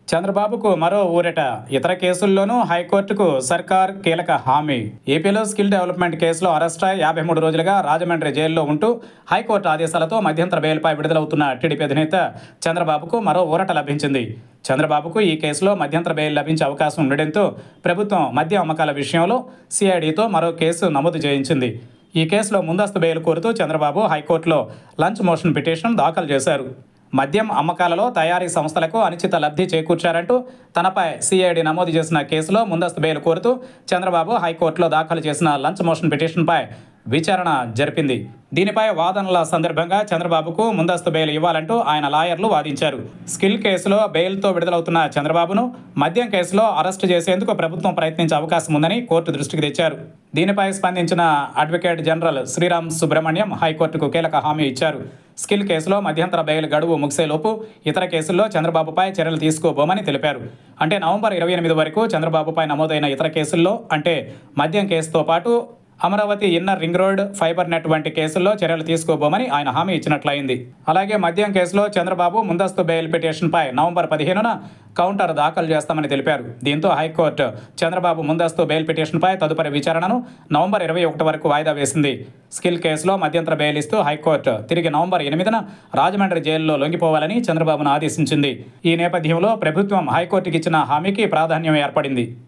చంద్రబాబుకు మరో ఊరట ఇతర కేసుల్లోనూ హైకోర్టుకు సర్కార్ కీలక హామీ ఏపీలో స్కిల్ డెవలప్మెంట్ కేసులో అరెస్ట్ అయి యాభై మూడు రోజులుగా రాజమండ్రి జైల్లో ఉంటూ హైకోర్టు ఆదేశాలతో మధ్యంతర బెయిల్పై విడుదలవుతున్న టీడీపీ అధినేత చంద్రబాబుకు మరో ఊరట లభించింది చంద్రబాబుకు ఈ కేసులో మధ్యంతర బెయిల్ లభించే అవకాశం ఉండడంతో ప్రభుత్వం మద్యం అమ్మకాల విషయంలో సిఐడితో మరో కేసు నమోదు చేయించింది ఈ కేసులో ముందస్తు బెయిల్ కోరుతూ చంద్రబాబు హైకోర్టులో లంచ్ మోషన్ పిటిషన్ దాఖలు చేశారు మద్యం అమ్మకాలలో తయారీ సంస్థలకు అనిశ్చిత లబ్ధి చేకూర్చారంటూ తనపై సిఐడి నమోదు చేసిన కేసులో ముందస్తు బెయిల్ కోరుతూ చంద్రబాబు హైకోర్టులో దాఖలు చేసిన లంచ్ మోషన్ పిటిషన్పై విచారణ జరిపింది దీనిపై వాదనల సందర్భంగా చంద్రబాబుకు ముందస్తు బెయిల్ ఇవ్వాలంటూ ఆయన లాయర్లు వాదించారు స్కిల్ కేసులో బెయిల్తో విడుదలవుతున్న చంద్రబాబును మద్యం కేసులో అరెస్టు చేసేందుకు ప్రభుత్వం ప్రయత్నించే అవకాశం ఉందని కోర్టు దృష్టికి తెచ్చారు దీనిపై స్పందించిన అడ్వకేట్ జనరల్ శ్రీరామ్ సుబ్రహ్మణ్యం హైకోర్టుకు కీలక హామీ ఇచ్చారు స్కిల్ కేసులో మధ్యంతర బెయిల్ గడువు ముగిసేలోపు ఇతర కేసుల్లో చంద్రబాబుపై చర్యలు తీసుకోబోమని తెలిపారు అంటే నవంబర్ ఇరవై ఎనిమిది వరకు చంద్రబాబుపై నమోదైన ఇతర కేసుల్లో అంటే మద్యం కేసుతో పాటు Amaravati inner ring road fibre net వంటి కేసుల్లో చర్యలు తీసుకోబోమని ఆయన హామీ ఇచ్చినట్లయింది అలాగే మద్యం కేసులో చంద్రబాబు ముందస్తు బెయిల్ పిటిషన్పై నవంబర్ పదిహేనున కౌంటర్ దాఖలు చేస్తామని తెలిపారు దీంతో హైకోర్టు చంద్రబాబు ముందస్తు బెయిల్ పిటిషన్పై తదుపరి విచారణను నవంబర్ ఇరవై ఒకటి వరకు వాయిదా వేసింది స్కిల్ కేసులో మధ్యంతర బెయిల్ ఇస్తూ హైకోర్టు తిరిగి నవంబర్ ఎనిమిదిన రాజమండ్రి జైల్లో లొంగిపోవాలని చంద్రబాబును ఆదేశించింది ఈ నేపథ్యంలో ప్రభుత్వం హైకోర్టుకి ఇచ్చిన హామీకి ప్రాధాన్యం ఏర్పడింది